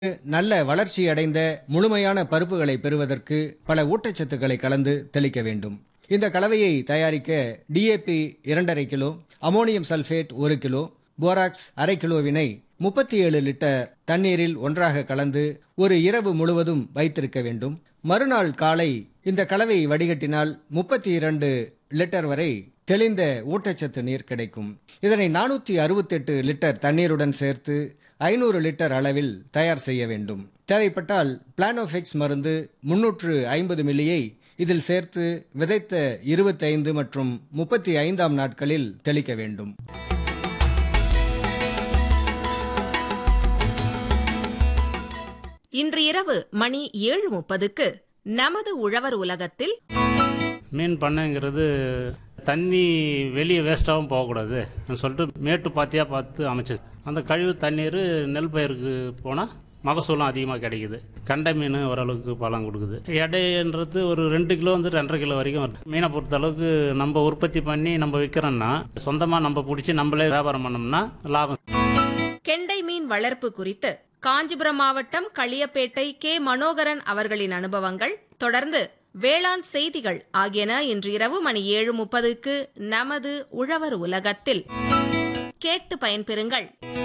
நல்ல வளர்ச்சியடைந்த முழுமையான பருப்புகளை பெறுவதற்கு பல ஊட்டச்சத்துக்களை கலந்து தெளிக்க வேண்டும் இந்த கலவையை தயாரிக்க டிஏபி இரண்டரை கிலோ அமோனியம் சல்பேட் ஒரு கிலோ போராக்ஸ் அரை கிலோவினை முப்பத்தி ஏழு லிட்டர் தண்ணீரில் ஒன்றாக கலந்து ஒரு இரவு முழுவதும் வைத்திருக்க வேண்டும் மறுநாள் காலை இந்த கலவையை வடிகட்டினால் முப்பத்தி இரண்டு லிட்டர் வரை தெளிந்த ஊட்டச்சத்து நீர் கிடைக்கும் இதனை நானூற்றி அறுபத்தெட்டு லிட்டர் தண்ணீருடன் சேர்த்து ஐநூறு லிட்டர் அளவில் தயார் செய்ய வேண்டும் தேவைப்பட்டால் பிளானோஃபிக்ஸ் மருந்து முன்னூற்று ஐம்பது மில்லியை இதில் சேர்த்து விதைத்த இருபத்தைந்து மற்றும் முப்பத்தி ஐந்தாம் நாட்களில் தெளிக்க வேண்டும் இன்று இரவு மணி ஏழு முப்பதுக்கு நமது உழவர் உலகத்தில் மீன் பண்ணைங்கிறது தண்ணி வெளியே வேஸ்ட்டாகவும் போகக்கூடாது சொல்லிட்டு மேட்டு பாத்தியாக பார்த்து அமைச்சது அந்த கழிவு தண்ணீர் நெல் பயிருக்கு போனால் மகசூலும் அதிகமாக கிடைக்குது கண்டை மீன் ஓரளவுக்கு பலம் கொடுக்குது எடைன்றது ஒரு ரெண்டு கிலோ வந்து ரெண்டரை கிலோ வரைக்கும் வருது மீனை பொறுத்த அளவுக்கு நம்ம உற்பத்தி பண்ணி நம்ம விற்கிறோன்னா சொந்தமாக நம்ம பிடிச்சி நம்மளே வியாபாரம் பண்ணோம்னா லாபம் கெண்டை மீன் வளர்ப்பு குறித்து காஞ்சிபுரம் மாவட்டம் களியப்பேட்டை கே மனோகரன் அவர்களின் அனுபவங்கள் தொடர்ந்து வேளாண் செய்திகள் ஆகியன இன்று இரவு மணி ஏழு முப்பதுக்கு நமது உழவர் உலகத்தில் கேட்டு பயன்பெறுங்கள்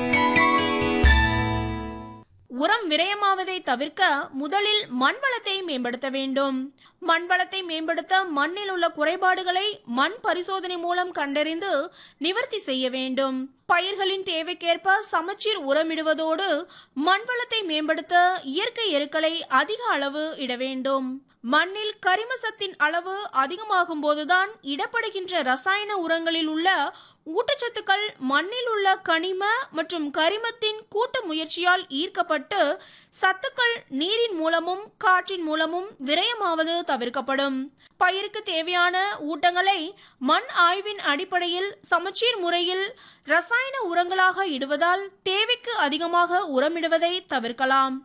உரம் விரயமாவதை தவிர்க்க முதலில் மண் வளத்தை மேம்படுத்த வேண்டும் மண் வளத்தை மேம்படுத்த மண்ணில் உள்ள குறைபாடுகளை மண் பரிசோதனை மூலம் கண்டறிந்து நிவர்த்தி செய்ய வேண்டும் பயிர்களின் தேவைக்கேற்ப சமச்சீர் உரமிடுவதோடு மண் வளத்தை மேம்படுத்த இயற்கை எருக்களை அதிக அளவு இட வேண்டும் மண்ணில் கரிமசத்தின் அளவு அதிகமாகும் போதுதான் இடப்படுகின்ற ரசாயன உரங்களில் உள்ள ஊட்டச்சத்துக்கள் மண்ணில் உள்ள கனிம மற்றும் கரிமத்தின் கூட்டு முயற்சியால் ஈர்க்கப்பட்டு சத்துக்கள் நீரின் மூலமும் காற்றின் மூலமும் விரயமாவது தவிர்க்கப்படும் பயிருக்கு தேவையான ஊட்டங்களை மண் ஆய்வின் அடிப்படையில் சமச்சீர் முறையில் ரசாயன உரங்களாக இடுவதால் தேவைக்கு அதிகமாக உரமிடுவதை தவிர்க்கலாம்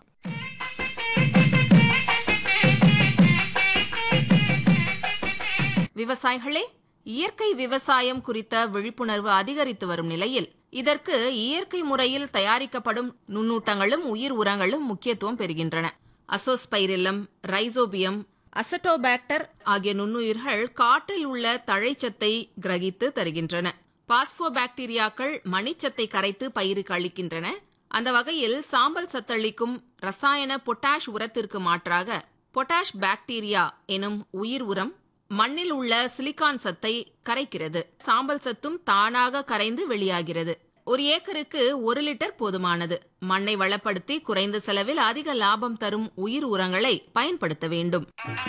விவசாயிகளே இயற்கை விவசாயம் குறித்த விழிப்புணர்வு அதிகரித்து வரும் நிலையில் இதற்கு இயற்கை முறையில் தயாரிக்கப்படும் நுண்ணூட்டங்களும் உயிர் உரங்களும் முக்கியத்துவம் பெறுகின்றன அசோஸ்பைரில்லம் ரைசோபியம் அசட்டோபாக்டர் ஆகிய நுண்ணுயிர்கள் காற்றில் உள்ள தழைச்சத்தை கிரகித்து தருகின்றன பாஸ்போபாக்டீரியாக்கள் மணிச்சத்தை கரைத்து பயிருக்கு அளிக்கின்றன அந்த வகையில் சாம்பல் சத்தளிக்கும் ரசாயன பொட்டாஷ் உரத்திற்கு மாற்றாக பொட்டாஷ் பாக்டீரியா எனும் உயிர் உரம் மண்ணில் உள்ள சிலிக்கான் சத்தை கரைக்கிறது சாம்பல் சத்தும் தானாக கரைந்து வெளியாகிறது ஒரு ஏக்கருக்கு ஒரு லிட்டர் போதுமானது மண்ணை வளப்படுத்தி குறைந்த செலவில் அதிக லாபம் தரும் உயிர் உரங்களை பயன்படுத்த வேண்டும்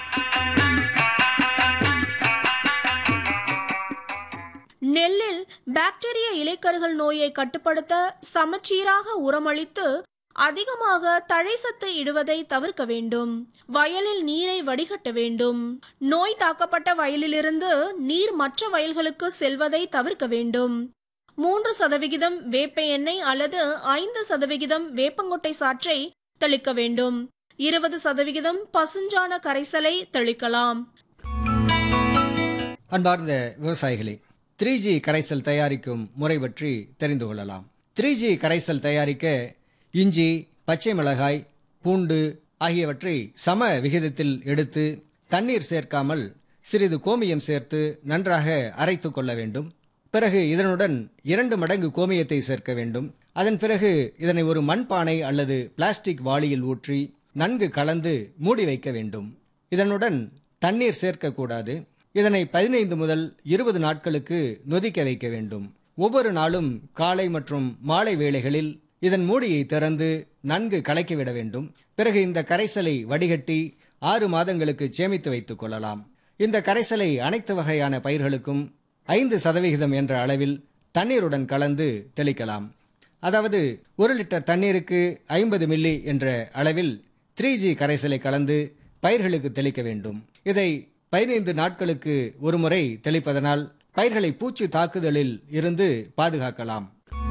நெல்லில் பாக்டீரிய இலைக்கருகள் நோயை கட்டுப்படுத்த சமச்சீராக உரமளித்து அதிகமாக தழைசத்து இடுவதை தவிர்க்க வேண்டும் வயலில் நீரை வடிகட்ட வேண்டும் நோய் தாக்கப்பட்ட வயலிலிருந்து நீர் மற்ற வயல்களுக்கு செல்வதை தவிர்க்க வேண்டும் மூன்று சதவிகிதம் வேப்ப எண்ணெய் அல்லது ஐந்து சதவிகிதம் வேப்பங்கொட்டை சாற்றை தெளிக்க வேண்டும் இருபது சதவிகிதம் பசுஞ்சாண கரைசலை தெளிக்கலாம் அன்பார்ந்த விவசாயிகளே த்ரீ ஜி கரைசல் தயாரிக்கும் முறை பற்றி தெரிந்து கொள்ளலாம் த்ரீ ஜி கரைசல் தயாரிக்க இஞ்சி பச்சை மிளகாய் பூண்டு ஆகியவற்றை சம விகிதத்தில் எடுத்து தண்ணீர் சேர்க்காமல் சிறிது கோமியம் சேர்த்து நன்றாக அரைத்து கொள்ள வேண்டும் பிறகு இதனுடன் இரண்டு மடங்கு கோமியத்தை சேர்க்க வேண்டும் அதன் பிறகு இதனை ஒரு மண்பானை அல்லது பிளாஸ்டிக் வாளியில் ஊற்றி நன்கு கலந்து மூடி வைக்க வேண்டும் இதனுடன் தண்ணீர் சேர்க்கக்கூடாது இதனை பதினைந்து முதல் இருபது நாட்களுக்கு நொதிக்க வைக்க வேண்டும் ஒவ்வொரு நாளும் காலை மற்றும் மாலை வேளைகளில் இதன் மூடியை திறந்து நன்கு கலக்கிவிட வேண்டும் பிறகு இந்த கரைசலை வடிகட்டி ஆறு மாதங்களுக்கு சேமித்து வைத்துக் கொள்ளலாம் இந்த கரைசலை அனைத்து வகையான பயிர்களுக்கும் ஐந்து சதவிகிதம் என்ற அளவில் தண்ணீருடன் கலந்து தெளிக்கலாம் அதாவது ஒரு லிட்டர் தண்ணீருக்கு ஐம்பது மில்லி என்ற அளவில் த்ரீ ஜி கரைசலை கலந்து பயிர்களுக்கு தெளிக்க வேண்டும் இதை பதினைந்து நாட்களுக்கு ஒருமுறை தெளிப்பதனால் பயிர்களை பூச்சி தாக்குதலில் இருந்து பாதுகாக்கலாம்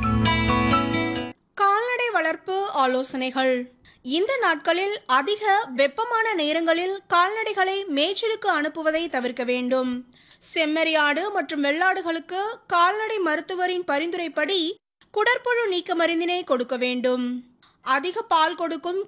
கால்நடை வளர்ப்பு ஆலோசனைகள் இந்த நாட்களில் அதிக வெப்பமான நேரங்களில் கால்நடைகளை மேய்ச்சலுக்கு அனுப்புவதை தவிர்க்க வேண்டும் செம்மறியாடு மற்றும் வெள்ளாடுகளுக்கு கால்நடை மருத்துவரின் பரிந்துரைப்படி குடற்புழு நீக்க மருந்தினை கொடுக்க வேண்டும் அதிக பால் கொடுக்கும்